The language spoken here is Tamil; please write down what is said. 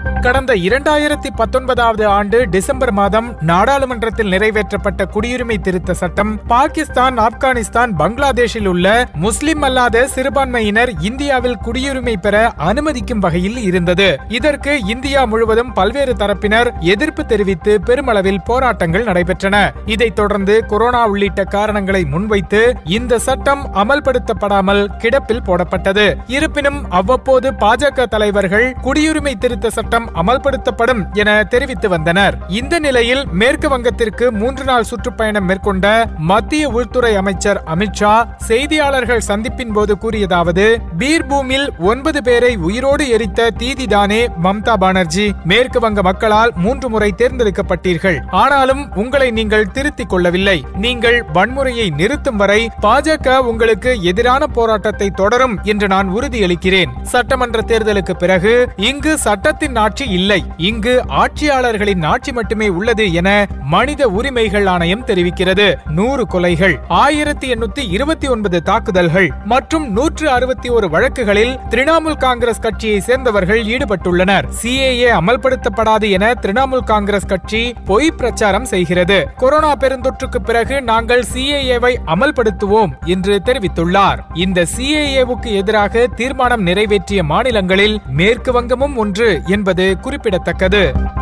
கடந்த இரண்டாயிரத்தி பத்தொன்பதாவது ஆண்டு டிசம்பர் மாதம் நாடாளுமன்றத்தில் நிறைவேற்றப்பட்ட குடியுரிமை திருத்த சட்டம் பாகிஸ்தான் ஆப்கானிஸ்தான் பங்களாதேஷில் உள்ள முஸ்லிம் அல்லாத சிறுபான்மையினர் இந்தியாவில் குடியுரிமை பெற அனுமதிக்கும் வகையில் இருந்தது இதற்கு இந்தியா முழுவதும் பல்வேறு தரப்பினர் எதிர்ப்பு தெரிவித்து பெருமளவில் போராட்டங்கள் நடைபெற்றன இதைத் தொடர்ந்து கொரோனா உள்ளிட்ட காரணங்களை முன்வைத்து இந்த சட்டம் அமல்படுத்தப்படாமல் கிடப்பில் போடப்பட்டது இருப்பினும் அவ்வப்போது பாஜக தலைவர்கள் குடியுரிமை திருத்த சட்டம் அமல்படுத்தப்படும் என தெரிவித்து வந்தனர் இந்த நிலையில் மேற்கு வங்கத்திற்கு மூன்று நாள் சுற்றுப்பயணம் மேற்கொண்ட மத்திய உள்துறை அமைச்சர் அமித்ஷா செய்தியாளர்கள் சந்திப்பின் போது கூறியதாவது பீர்பூமில் ஒன்பது பேரை உயிரோடு எரித்த தீதிதானே மம்தா பானர்ஜி மேற்கு வங்க மக்களால் மூன்று முறை தேர்ந்தெடுக்கப்பட்டீர்கள் ஆனாலும் உங்களை நீங்கள் திருத்திக் கொள்ளவில்லை நீங்கள் வன்முறையை நிறுத்தும் வரை பாஜக உங்களுக்கு எதிரான போராட்டத்தை தொடரும் என்று நான் உறுதியளிக்கிறேன் சட்டமன்ற தேர்தலுக்கு பிறகு இங்கு சட்டத்தின் ஆட்சி இல்லை இங்கு ஆட்சியாளர்களின் ஆட்சி மட்டுமே உள்ளது என மனித உரிமைகள் ஆணையம் தெரிவிக்கிறது நூறு கொலைகள் ஆயிரத்தி எண்ணூத்தி இருபத்தி ஒன்பது தாக்குதல்கள் மற்றும் நூற்று அறுபத்தி ஒரு வழக்குகளில் திரிணாமுல் காங்கிரஸ் கட்சியை சேர்ந்தவர்கள் ஈடுபட்டுள்ளனர் சிஏஏ அமல்படுத்தப்படாது என திரிணாமுல் காங்கிரஸ் கட்சி பொய் பிரச்சாரம் செய்கிறது கொரோனா பெருந்தொற்றுக்கு பிறகு நாங்கள் சிஏஏவை அமல்படுத்துவோம் என்று தெரிவித்துள்ளார் இந்த சிஏஏவுக்கு எதிராக தீர்மானம் நிறைவேற்றிய மாநிலங்களில் மேற்கு வங்கமும் ஒன்று என்பது குறிப்பிடத்தக்கது